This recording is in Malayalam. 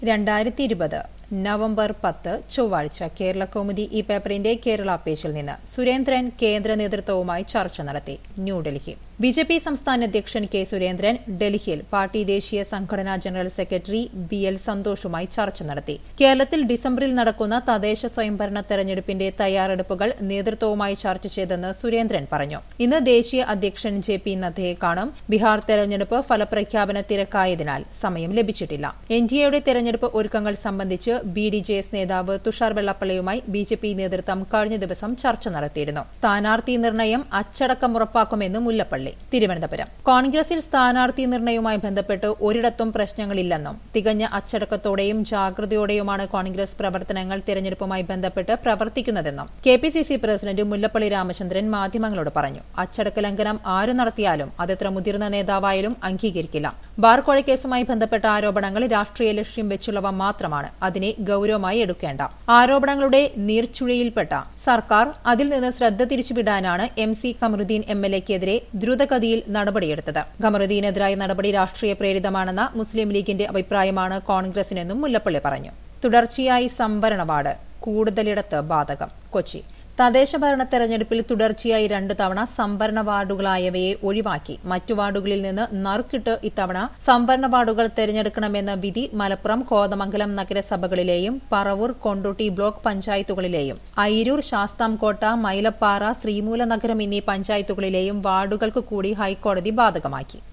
രണ്ടായിരത്തി ഇരുപത് നവംബർ പത്ത് ചൊവ്വാഴ്ച കേരള കൗമുദി ഈ പേപ്പറിന്റെ കേരള പേജിൽ നിന്ന് സുരേന്ദ്രൻ കേന്ദ്ര നേതൃത്വവുമായി ചർച്ച നടത്തി ന്യൂഡൽഹി ബി ജെ പി സംസ്ഥാന അധ്യക്ഷൻ കെ സുരേന്ദ്രൻ ഡൽഹിയിൽ പാർട്ടി ദേശീയ സംഘടനാ ജനറൽ സെക്രട്ടറി ബി എൽ സന്തോഷുമായി ചർച്ച നടത്തി കേരളത്തിൽ ഡിസംബറിൽ നടക്കുന്ന തദ്ദേശ സ്വയംഭരണ തെരഞ്ഞെടുപ്പിന്റെ തയ്യാറെടുപ്പുകൾ നേതൃത്വവുമായി ചർച്ച ചെയ്തെന്ന് സുരേന്ദ്രൻ പറഞ്ഞു ഇന്ന് ദേശീയ അധ്യക്ഷൻ ജെ പി നദ്ദയെ കാണും ബീഹാർ തെരഞ്ഞെടുപ്പ് ഫലപ്രഖ്യാപന തിരക്കായതിനാൽ സമയം ലഭിച്ചിട്ടില്ല എൻ ഡി എയുടെ തെരഞ്ഞെടുപ്പ് ഒരുക്കങ്ങൾ സംബന്ധിച്ച് ബി ഡി ജെ എസ് നേതാവ് തുഷാർ വെള്ളപ്പള്ളിയുമായി ബി ജെ പി നേതൃത്വം കഴിഞ്ഞ ദിവസം ചർച്ച നടത്തിയിരുന്നു സ്ഥാനാർത്ഥി നിർണയം അച്ചടക്കം ഉറപ്പാക്കുമെന്ന് മുല്ലപ്പള്ളി തിരുവനന്തപുരം കോൺഗ്രസിൽ സ്ഥാനാർത്ഥി നിർണയവുമായി ബന്ധപ്പെട്ട് ഒരിടത്തും പ്രശ്നങ്ങളില്ലെന്നും തികഞ്ഞ അച്ചടക്കത്തോടെയും ജാഗ്രതയോടെയുമാണ് കോൺഗ്രസ് പ്രവർത്തനങ്ങൾ തെരഞ്ഞെടുപ്പുമായി ബന്ധപ്പെട്ട് പ്രവർത്തിക്കുന്നതെന്നും K P C C president Mullappally Ramachandran മാധ്യമങ്ങളോട് പറഞ്ഞു അച്ചടക്ക ലംഘനം ആര് നടത്തിയാലും അതെത്ര മുതിർന്ന നേതാവായാലും അംഗീകരിക്കില്ല ബാർ കൊഴക്കേസുമായി ബന്ധപ്പെട്ട ആരോപണങ്ങൾ രാഷ്ട്രീയ ലക്ഷ്യം വെച്ചുള്ളവ മാത്രമാണ് അതിനെ ഗൌരവമായി എടുക്കേണ്ട ആരോപണങ്ങളുടെ നീർച്ചുഴിയിൽപ്പെട്ട സർക്കാർ അതിൽ നിന്ന് ശ്രദ്ധ തിരിച്ചുവിടാനാണ് M C Kamaruddin M L എക്കെതിരെ ദ്രുതഗതിയിൽ നടപടിയെടുത്തത് കമറുദ്ദീനെതിരായ നടപടി രാഷ്ട്രീയ പ്രേരിതമാണെന്ന മുസ്ലിം ലീഗിന്റെ അഭിപ്രായമാണ് കോൺഗ്രസിനെന്നും മുല്ലപ്പള്ളി പറഞ്ഞു തുടർച്ചയായി സംവരണ വാർഡ് കൂടുതലിടത്ത് ബാധകം കൊച്ചി തദ്ദേശ ഭരണ തെരഞ്ഞെടുപ്പിൽ തുടർച്ചയായി രണ്ടു തവണ സംവരണ വാർഡുകളായവയെ ഒഴിവാക്കി മറ്റു വാർഡുകളിൽ നിന്ന് നറുക്കിട്ട് ഇത്തവണ സംവരണ വാർഡുകൾ തെരഞ്ഞെടുക്കണമെന്ന വിധി മലപ്പുറം കോതമംഗലം നഗരസഭകളിലെയും പറവൂർ കൊണ്ടോട്ടി ബ്ലോക്ക് പഞ്ചായത്തുകളിലെയും അയിരൂർ ശാസ്താംകോട്ട മൈലപ്പാറ ശ്രീമൂലനഗരം എന്നീ പഞ്ചായത്തുകളിലെയും വാർഡുകൾക്ക് കൂടി ഹൈക്കോടതി ബാധകമാക്കി